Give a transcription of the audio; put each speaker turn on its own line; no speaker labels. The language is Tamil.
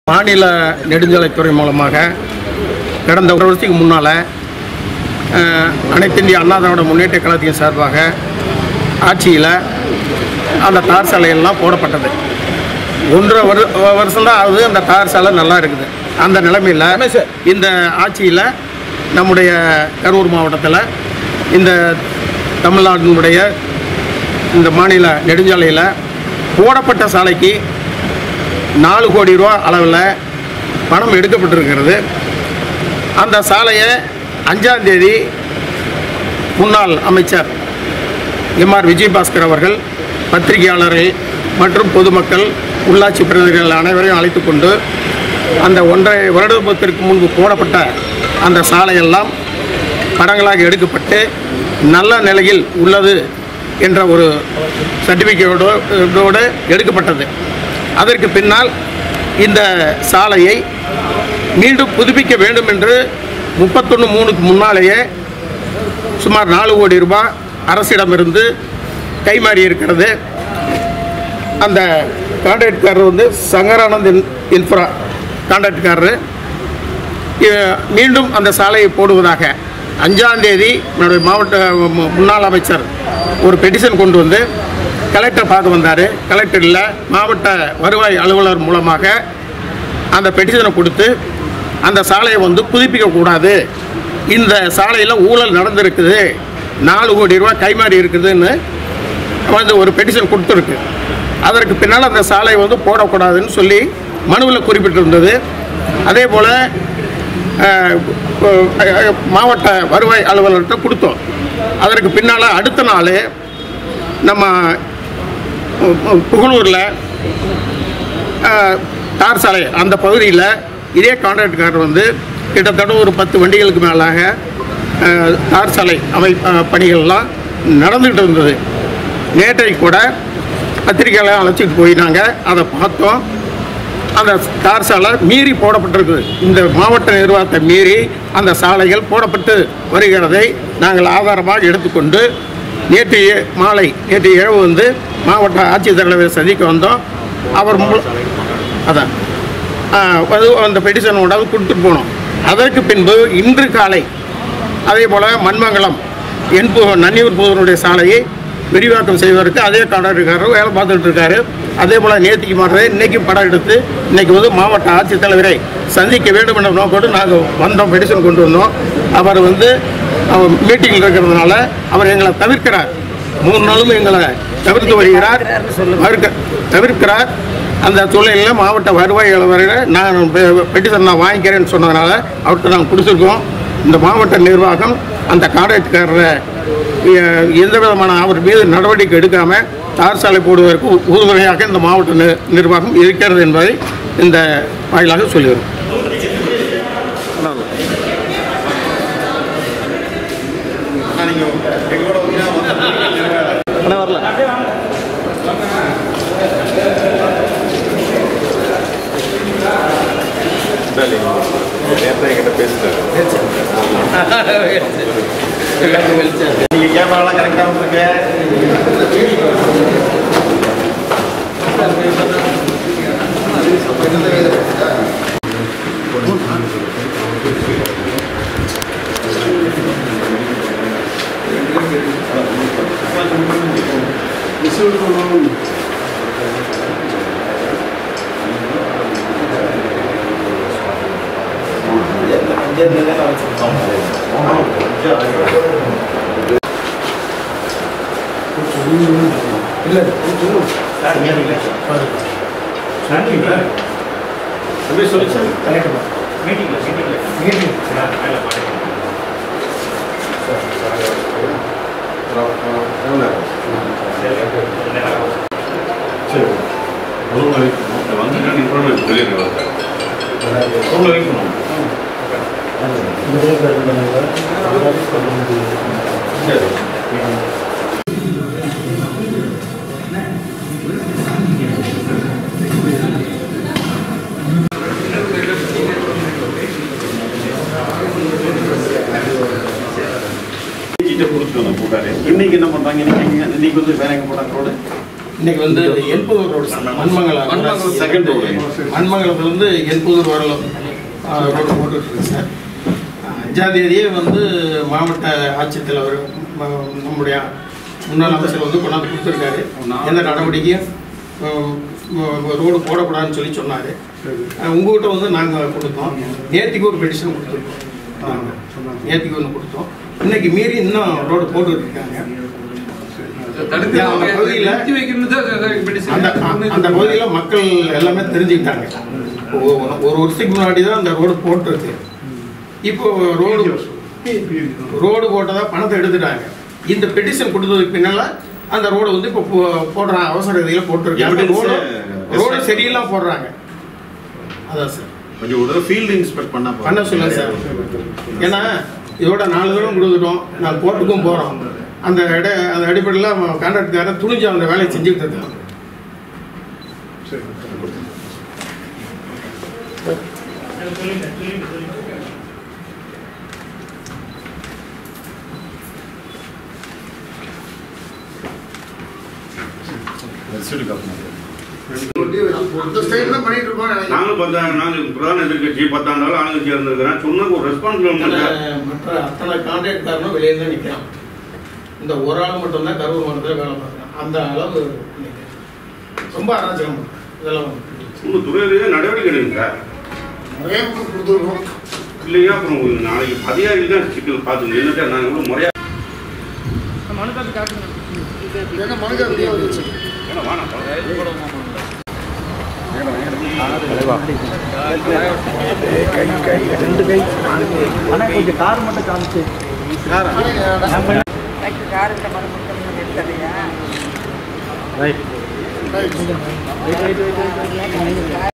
மாநில நெடுஞ்சாலைத்துறை மூலமாக கடந்த ஒரு வருஷத்துக்கு முன்னால் அனைத்து இந்திய அண்ணா திராவிட முன்னேற்ற கழகத்தின் சார்பாக ஆட்சியில் அந்த தார் சாலையெல்லாம் போடப்பட்டது ஒன்றரை வரு வருஷம்தான் ஆகுது அந்த தார் சாலை நல்லா இருக்குது அந்த நிலைமையில் இந்த ஆட்சியில் நம்முடைய கரூர் மாவட்டத்தில் இந்த தமிழ்நாட்டினுடைய இந்த மாநில நெடுஞ்சாலையில் போடப்பட்ட சாலைக்கு நாலு கோடி ரூபா அளவில் பணம் எடுக்கப்பட்டிருக்கிறது அந்த சாலையை அஞ்சாம் தேதி முன்னாள் அமைச்சர் எம்ஆர் விஜயபாஸ்கர் அவர்கள் பத்திரிகையாளர்கள் மற்றும் பொதுமக்கள் உள்ளாட்சி பிரதிநிதிகள் அனைவரையும் அழைத்து கொண்டு அந்த ஒன்றரை வருடத்திற்கு முன்பு போடப்பட்ட அந்த சாலையெல்லாம் படங்களாக எடுக்கப்பட்டு நல்ல நிலையில் உள்ளது என்ற ஒரு சர்டிஃபிகேட்டோடு எடுக்கப்பட்டது அதற்கு பின்னால் இந்த சாலையை மீண்டும் புதுப்பிக்க வேண்டும் என்று முப்பத்தொன்று மூணுக்கு முன்னாலேயே சுமார் நாலு கோடி ரூபாய் அரசிடமிருந்து கைமாறி இருக்கிறது அந்த கான்ட்ராக்ட்காரர் வந்து சங்கரானந்த் இன்- இன்ஃப்ரா கான்ட்ராக்ட்காரர் இ- மீண்டும் அந்த சாலையை போடுவதாக அஞ்சாம் தேதி என்னுடைய மாவட்ட மு- முன்னாள் அமைச்சர் ஒரு பெட்டிஷன் கொண்டு வந்து கலெக்டர் பார்க்க வந்தார் கலெக்டர் இல்லை மாவட்ட வருவாய் அலுவலர் மூலமாக அந்த பெட்டிஷனை கொடுத்து அந்த சாலையை வந்து புதுப்பிக்கக்கூடாது இந்த சாலையில் ஊழல் நடந்திருக்குது நாலு கோடி ரூபாய் கைமாறி இருக்குதுன்னு வந்து ஒரு பெட்டிஷன் கொடுத்துருக்கு அதற்கு பின்னால் அந்த சாலை வந்து போடக்கூடாதுன்னு சொல்லி மனுவில் குறிப்பிட்டிருந்தது அதே போல் மாவட்ட வருவாய் அலுவலர்கிட்ட கொடுத்தோம் அதற்கு பின்னால் அடுத்த நாள் நம்ம புகழூரில் தார் சாலை அந்த பகுதியில் இதே கான்ட்ராக்ட்காரர் வந்து கிட்டத்தட்ட ஒரு பத்து வண்டிகளுக்கு மேலாக அஹ், தார் சாலை அமை அஹ், பணிகள்லாம் நடந்துகிட்டு இருந்தது நேற்றைக்கு கூட பத்திரிக்கையாளர் அழைச்சிட்டு போய் நாங்கள் அதை பார்த்தோம் அந்த தார் சாலை மீறி போடப்பட்டிருக்குது இந்த மாவட்ட நிர்வாகத்தை மீறி அந்த சாலைகள் போடப்பட்டு வருகிறதை நாங்கள் ஆதாரமாக எடுத்துக்கொண்டு நேற்று ஏ- மாலை நேற்று இரவு வந்து மாவட்ட ஆட்சித்தலைவரை சந்திக்க வந்தோம் அவர் மூல அதான் ஆ, அது அந்த பெட்டிஷன் கொண்டாந்து கொடுத்துட்டு போனோம் அதற்கு பின்பு இன்று காலை அதே போல் மண்மங்கலம் என்பு நன்னியூர் புதனுடைய சாலையை விரிவாக்கம் செய்வதற்கு அதே கான்ட்ராக்டர்காரர் வேலை பார்த்துட்டு இருக்காரு அதே போல் நேத்திக்கு மாற்றதை இன்னைக்கு படம் எடுத்து இன்னைக்கு வந்து மாவட்ட ஆட்சித்தலைவரை சந்திக்க வேண்டும் என்ற நோக்கோடு நாங்கள் வந்தோம் பெடிஷன் கொண்டு வந்தோம் அவர் வந்து அவர் மீட்டிங்கில் இருக்கிறதுனால அவர் எங்களை தவிர்க்கிறார் மூணு நாளும் எங்களை தவிர்த்து வருகிறார் மறுக்க தவிர்க்கிறார் அந்த சூழ்நிலையில் மாவட்ட வருவாய் அலுவலரை நான் பெட்டிஷன் நான் வாங்கிக்கிறேன்னு சொன்னதுனால அவர்கிட்ட நாங்கள் கொடுத்துருக்கோம் இந்த மாவட்ட நிர்வாகம் அந்த கான்ட்ராக்ட்காரரை எ- எந்த விதமான அவர் மீது நடவடிக்கை எடுக்காமல் தார் சாலை போடுவதற்கு உ- உறுதுணையாக இந்த மாவட்ட நி- நிர்வாகம் இருக்கிறது என்பதை இந்த வாயிலாக சொல்லுகிறோம்
நேரத்தை என்கிட்ட பேசிட்டாரு நீங்க கேமராலாம் கரெக்டாக வந்துருக்கு சரி ரூம் வைக்கணும் வந்து இன்ஃபர்மேஷன் சொல்லிடுங்க ரூமில் வைக்கணும் சரி கிட்ட கொடுத்துருவோம் புகார் இன்னைக்கு என்ன பண்ணுறாங்க இன்னைக்கு எங்க- இன்னைக்கு வந்து வேற எங்கே போட்டாங்க ரோடு
இன்னைக்கு வந்து எண்பது road Manmangalam
Manmangalam second road.
மண்மங்கலத்துலேருந்து எண்பது வரலாம் ரோடு போட்டுட்டு இருக்கு சார் அஞ்சாம் தேதியே வந்து மாவட்ட ஆட்சித்தலைவர் ம- நம்முடைய முன்னாள் அமைச்சர் வந்து கொண்டாந்து கொடுத்துருக்காரு எந்த நடவடிக்கையும் அஹ், ம- ரோடு போடக்கூடாதுன்னு சொல்லி சொன்னார் உங்ககிட்ட வந்து நாங்கள் கொடுத்தோம் நேற்றுக்கு ஒரு பெட்டிஷன் கொடுத்துருக்கோம் நேற்றுக்கு ஒன்று கொடுத்தோம் இன்னைக்கு மீறி இன்னும் ரோடு போட்டுட்டு இருக்காங்க
தடுத்து
அந்த பகுதியில-
நிறுத்தி வைக்கணும்னு தான் அதான் petition.
அந்த அந்த பகுதியில் மக்கள் எல்லாமே தெரிஞ்சுக்கிட்டாங்க ஒ- ஒரு வருஷத்துக்கு முன்னாடி தான் அந்த ரோடு போட்டிருக்கு இப்போ ரோடு ரோடு போட்டதா பணத்தை எடுத்துட்டாங்க இந்த பெட்டிஷன் கொடுத்ததுக்கு பின்னால அந்த ரோடு வந்து இப்போ போ- போடுறாங்க அவசர இதில் போட்டிருக்காங்க
Evidence,
ரோடு
uh,
ரோடு சரியில்லாம் போடுறாங்க அதான் சார்
கொஞ்சம் ஒரு தடவை ஃபீல்டு இன்ஸ்பெக்ட் பண்ணா போதும்.
பண்ண சொல்லுங்க சார் ஏன்னா இதோட நாலு தடவை கொடுத்துட்டோம் நான் கோர்ட்டுக்கும் போகிறோம் அந்த இட அந்த அடிப்படையில் கான்ட்ராக்ட்காரன் துணிஞ்சு அந்த வேலையை செஞ்சுக்கிட்டு இருக்காங்க
City government.
அந்த ஸ்டைல் தான் பண்ணிட்டு இருக்கோம்
நாங்களும் பத்தாயிரம் நாங்கள் பிரதான எதிர்கட்சி பத்தாண்டு நாள் ஆளுங்கட்சி இருந்திருக்கிறேன் சொன்ன ஒரு ரெஸ்பான்ஸ்
அத்தனை மற்ற அத்தனை கான்ட்ராக்ட்காரனும் வெளியே தான் நிற்கிறான் இந்த ஒரு ஆள் மட்டும்தான் கரூர் மாவட்டத்தில் வேலை பார்க்குறான் அந்த அளவு நிக்கிறேன். ரொம்ப அராஜகம் பண்றான். இதெல்லாம்
உங்கள் துறையிலேயே நடவடிக்கை எடுங்க சார்
நிறைய பக்கம் கொடுத்துருக்கோம்
இல்லையா அப்புறம் ஒரு நாளைக்கு அதிகாரிகள் தான் சிக்கல் பார்த்துங்க என்ன சார் நாங்கள் இவ்வளோ முறையாக
ஏன்னா மனுக்கு அப்படியே வந்துச்சு
ஏன்னா வாணா
எனக்கு கார் இந்த மாதிரி முக்கியம் எடுத்ததையா